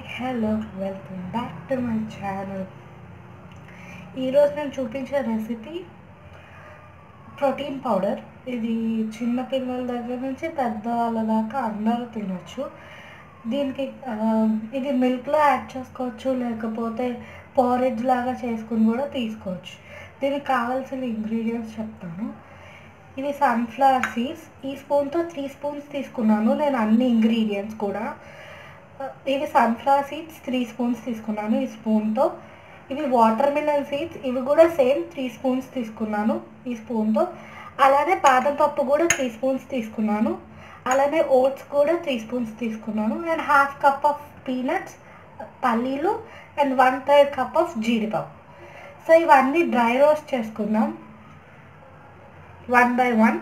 hello welcome back to my channel ఈరోజు నేను చూపించే రెసిపీ ప్రోటీన్ పౌడర్ ఇది చిన్న పిల్లల దగ్గర నుంచి పెద్దవాళ్ళ దాకా అందరూ తినొచ్చు దీనికి ఆ, ఇది మిల్క్లో యాడ్ చేసుకోవచ్చు లేకపోతే పారేజ్ లాగా చేసుకుని కూడా తీసుకోవచ్చు దీనికి కావాల్సిన ఇంగ్రీడియంట్స్ చెప్తాను ఇది సన్ఫ్లవర్ సీడ్స్ ఈ స్పూన్తో త్రీ స్పూన్స్ తీసుకున్నాను నేను అన్ని ఇంగ్రీడియంట్స్ కూడా ఇవి సన్ఫ్లవర్ సీడ్స్ త్రీ స్పూన్స్ తీసుకున్నాను ఈ స్పూన్తో ఇవి వాటర్ మిలన్ సీడ్స్ ఇవి కూడా సేమ్ త్రీ స్పూన్స్ తీసుకున్నాను ఈ స్పూన్తో అలానే బాదం పప్పు కూడా త్రీ స్పూన్స్ తీసుకున్నాను అలానే ఓట్స్ కూడా త్రీ స్పూన్స్ తీసుకున్నాను and half cup of peanuts పల్లీలు and one third cup of జీడిపప్పు సో ఇవన్నీ డ్రై రోస్ట్ చేసుకుందాం వన్ బై వన్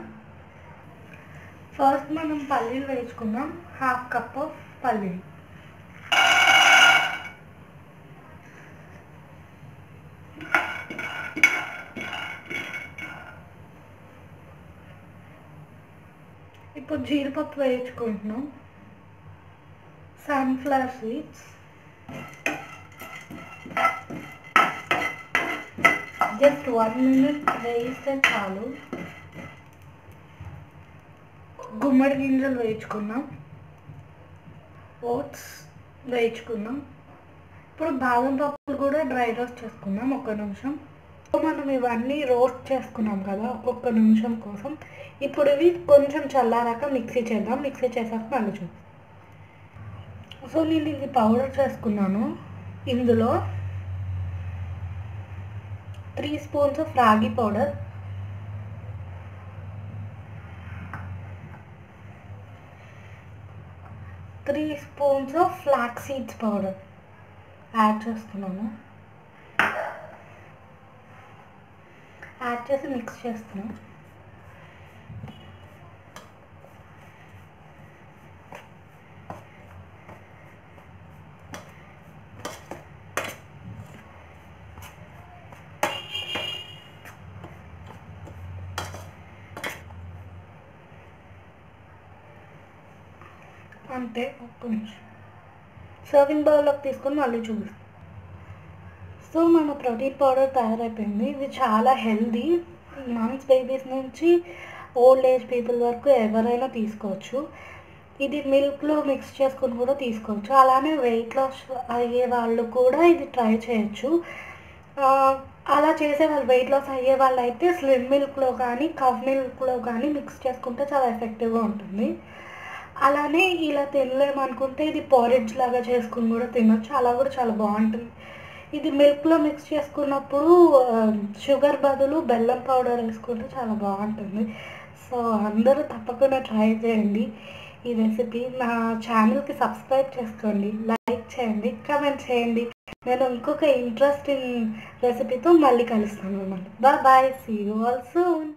ఫస్ట్ మనం పల్లీలు వేసుకుందాం హాఫ్ కప్ ఆఫ్ పల్లీలు ఇప్పుడు జీడిపప్పు వేయించుకుంటున్నాం sunflower seeds just one minute వేయిస్తే చాలు గుమ్మడి గింజలు వేయించుకున్నాం ఓట్స్ వేయించుకున్నాం ఇప్పుడు బాదం పప్పులు కూడా డ్రై రోస్ట్ చేసుకుందాం ఒక్క నిమిషం మనం ఇవన్నీ రోస్ట్ చేసుకున్నాం కదా ఒక్క నిమిషం కోసం ఇప్పుడు ఇవి కొంచెం చల్లారాక మిక్సీ చేద్దాం మిక్సీ చేసాక మళ్ళీ చూద్దాం సో నేను ఇది పౌడర్ చేసుకున్నాను ఇందులో త్రీ స్పూన్స్ ఆఫ్ రాగి powder three spoons of flax seeds powder add చేస్తున్నాను యాడ్ చేసి మిక్స్ చేస్తున్నాం అంతే ఒక్క నిమిషం సర్వింగ్ బౌల్లోకి తీసుకొని మళ్ళీ చూపిస్తాం సో మన ప్రోటీన్ పౌడర్ తయారైపోయింది ఇది చాలా హెల్దీ మంత్స్ బేబీస్ నుంచి ఓల్డ్ ఏజ్ పీపుల్ వరకు ఎవరైనా తీసుకోవచ్చు ఇది మిల్క్లో మిక్స్ చేసుకొని కూడా తీసుకోవచ్చు అలానే వెయిట్ లాస్ అయ్యే వాళ్ళు కూడా ఇది ట్రై చేయొచ్చు ఆ, అలా చేసే వాళ్ళు వెయిట్ లాస్ అయ్యే వాళ్ళు అయితే స్లిమ్ మిల్క్లో కానీ కవ్ మిల్క్లో కానీ మిక్స్ చేసుకుంటే చాలా ఎఫెక్టివ్గా ఉంటుంది అలానే ఇలా తినలేము అనుకుంటే ఇది పారెడ్జ్ లాగా చేసుకుని కూడా తినొచ్చు అలా కూడా చాలా బాగుంటుంది ఇది మిల్క్లో మిక్స్ చేసుకున్నప్పుడు షుగర్ బదులు బెల్లం పౌడర్ వేసుకుంటే చాలా బాగుంటుంది సో అందరూ తప్పకుండా ట్రై చేయండి ఈ రెసిపీ నా ఛానల్కి సబ్స్క్రైబ్ చేసుకోండి లైక్ చేయండి కమెంట్ చేయండి నేను ఇంకొక ఇంట్రెస్టింగ్ రెసిపీతో మళ్ళీ కలుస్తాను అన్నమాట bye bye see you all soon